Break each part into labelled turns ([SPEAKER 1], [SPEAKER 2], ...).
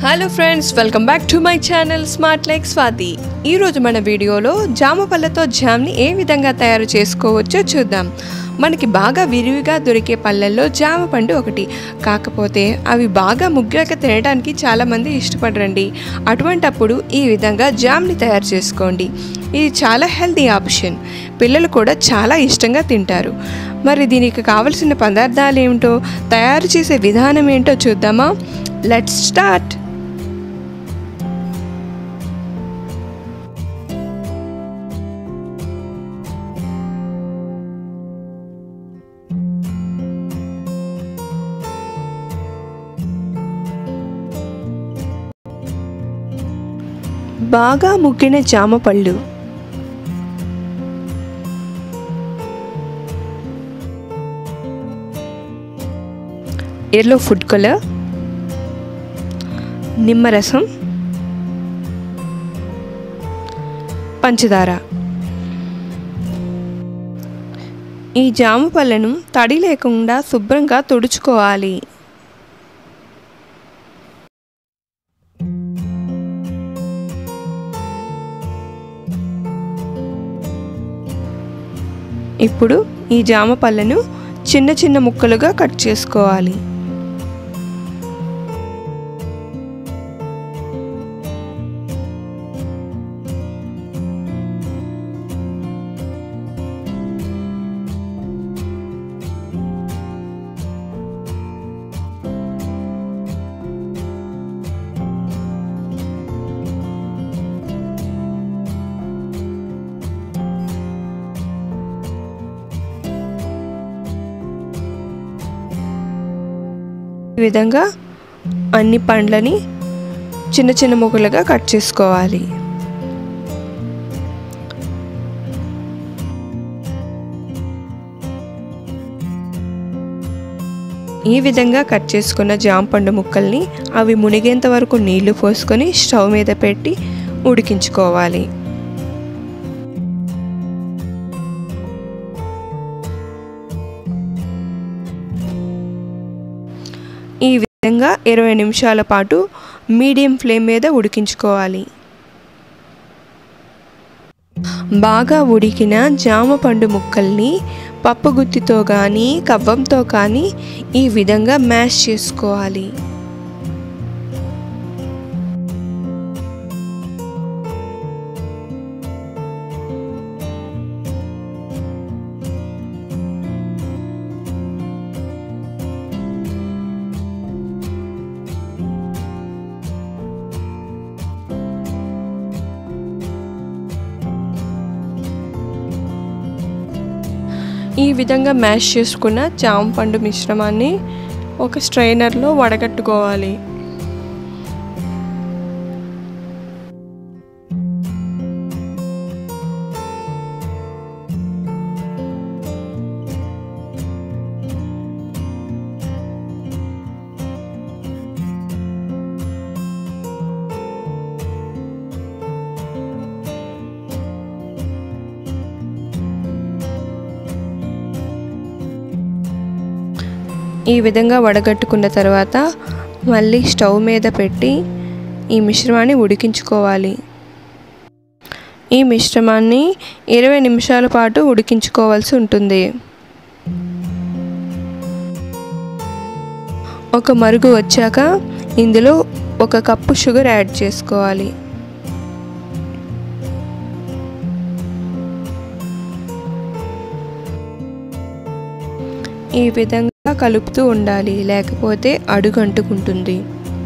[SPEAKER 1] hello friends welcome back to my channel smart like Swathi ఈరోజు మన వీడియోలో జామ పళ్ళతో జామ్ని ఏ విధంగా తయారు చేసుకోవచ్చో చూద్దాం మనకి బాగా విరివిగా దొరికే పళ్ళల్లో జామ పండు ఒకటి కాకపోతే అవి బాగా ముగ్గాక తినడానికి చాలామంది ఇష్టపడరండి అటువంటప్పుడు ఈ విధంగా జామ్ని తయారు చేసుకోండి ఇది చాలా హెల్తీ ఆప్షన్ పిల్లలు కూడా చాలా ఇష్టంగా తింటారు మరి దీనికి కావలసిన పదార్థాలు ఏమిటో తయారు చేసే విధానం ఏంటో చూద్దామా లెట్స్ స్టార్ట్ బాగా ముగ్గిన జామ పళ్ళు ఎల్లో ఫుడ్ కలర్ నిమ్మరసం పంచదార ఈ జామ పళ్ళను తడి లేకుండా శుభ్రంగా తుడుచుకోవాలి ఇప్పుడు ఈ జామ పళ్ళను చిన్న చిన్న ముక్కలుగా కట్ చేసుకోవాలి ఈ విధంగా అన్ని పండ్లని చిన్న చిన్న ముక్కలుగా కట్ చేసుకోవాలి ఈ విధంగా కట్ చేసుకున్న జాంపండు ముక్కల్ని అవి మునిగేంత వరకు నీళ్లు పోసుకొని స్టవ్ మీద పెట్టి ఉడికించుకోవాలి ఈ విధంగా ఇరవై నిమిషాల పాటు మీడియం ఫ్లేమ్ మీద ఉడికించుకోవాలి బాగా ఉడికిన జామ పండు ముక్కల్ని పప్పుగుత్తితో కానీ కవ్వంతో కానీ ఈ విధంగా మ్యాష్ చేసుకోవాలి ఈ విధంగా మ్యాష్ చేసుకున్న జామ పండు మిశ్రమాన్ని ఒక స్ట్రైనర్లో వడగట్టుకోవాలి ఈ విధంగా వడగట్టుకున్న తర్వాత మళ్ళీ స్టవ్ మీద పెట్టి ఈ మిశ్రమాన్ని ఉడికించుకోవాలి ఈ మిశ్రమాన్ని ఇరవై నిమిషాల పాటు ఉడికించుకోవాల్సి ఉంటుంది ఒక మరుగు వచ్చాక ఇందులో ఒక కప్పు షుగర్ యాడ్ చేసుకోవాలి ఈ విధంగా కలుపుతూ ఉండాలి లేకపోతే అడుగంటుకుంటుంది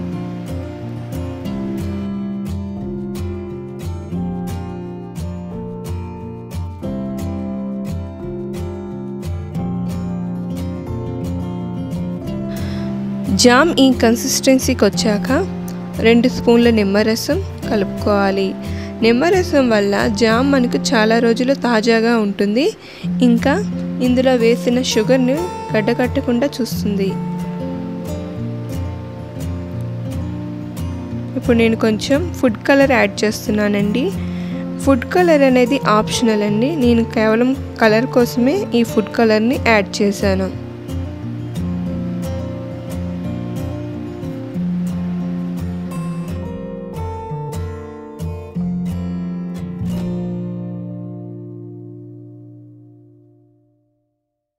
[SPEAKER 1] జామ్ ఈ కన్సిస్టెన్సీకి వచ్చాక రెండు స్పూన్ల నిమ్మరసం కలుపుకోవాలి నిమ్మరసం వల్ల జామ్ మనకు చాలా రోజులు తాజాగా ఉంటుంది ఇంకా ఇందులో వేసిన షుగర్ని గడ్డకట్టకుండా చూస్తుంది ఇప్పుడు నేను కొంచెం ఫుడ్ కలర్ యాడ్ చేస్తున్నానండి ఫుడ్ కలర్ అనేది ఆప్షనల్ అండి నేను కేవలం కలర్ కోసమే ఈ ఫుడ్ కలర్ని యాడ్ చేశాను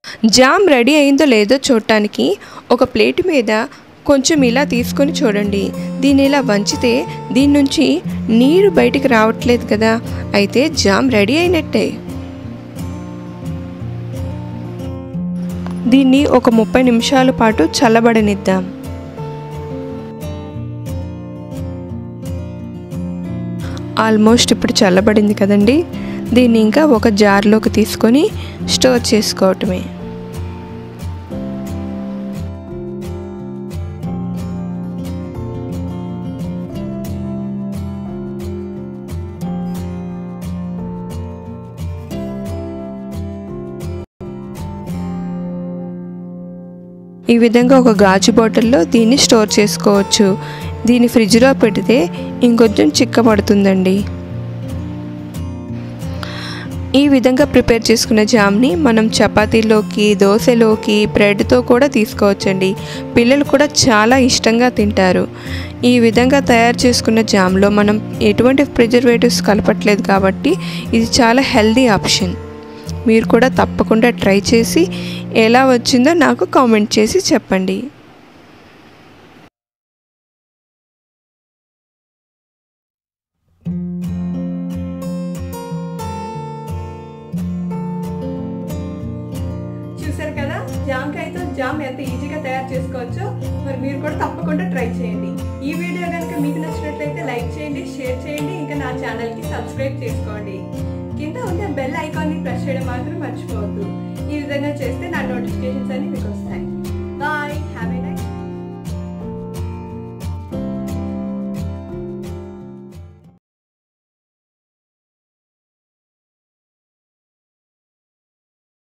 [SPEAKER 1] జామ్ రెడీ అయిందో లేదో చూడటానికి ఒక ప్లేట్ మీద కొంచెం ఇలా తీసుకొని చూడండి దీన్ని ఇలా వంచితే దీని నుంచి నీరు బయటికి రావట్లేదు కదా అయితే జామ్ రెడీ అయినట్టే దీన్ని ఒక ముప్పై నిమిషాల పాటు చల్లబడనిద్దాం ఆల్మోస్ట్ ఇప్పుడు చల్లబడింది కదండి దీన్ని ఇంకా ఒక జార్లోకి తీసుకొని స్టోర్ చేసుకోవటమే ఈ విధంగా ఒక గాజు బాటిల్లో దీన్ని స్టోర్ చేసుకోవచ్చు దీన్ని ఫ్రిడ్జ్లో పెడితే ఇంకొంచెం చిక్కబడుతుందండి ఈ విధంగా ప్రిపేర్ చేసుకున్న జామ్ని మనం చపాతీలోకి దోశలోకి బ్రెడ్తో కూడా తీసుకోవచ్చండి పిల్లలు కూడా చాలా ఇష్టంగా తింటారు ఈ విధంగా తయారు చేసుకున్న జామ్లో మనం ఎటువంటి ప్రిజర్వేటివ్స్ కలపట్లేదు కాబట్టి ఇది చాలా హెల్దీ ఆప్షన్ మీరు కూడా తప్పకుండా ట్రై చేసి ఎలా వచ్చిందో నాకు కామెంట్ చేసి చెప్పండి చూసారు కదా జామకాయతో జామ్ ఎంత ఈజీగా తయారు చేసుకోవచ్చో మరి మీరు కూడా తప్పకుండా ట్రై చేయండి ఈ వీడియో కనుక మీకు నచ్చినట్లయితే లైక్ చేయండి షేర్ చేయండి ఇంకా నా ఛానల్కి సబ్స్క్రైబ్ చేసుకోండి కింద ఉండే బెల్ ఐకాన్ని ప్రెస్ చేయడం మాత్రం మర్చిపోవద్దు ఈ విధంగా చేస్తే నా నోటిఫికేషన్స్ అన్ని మీకు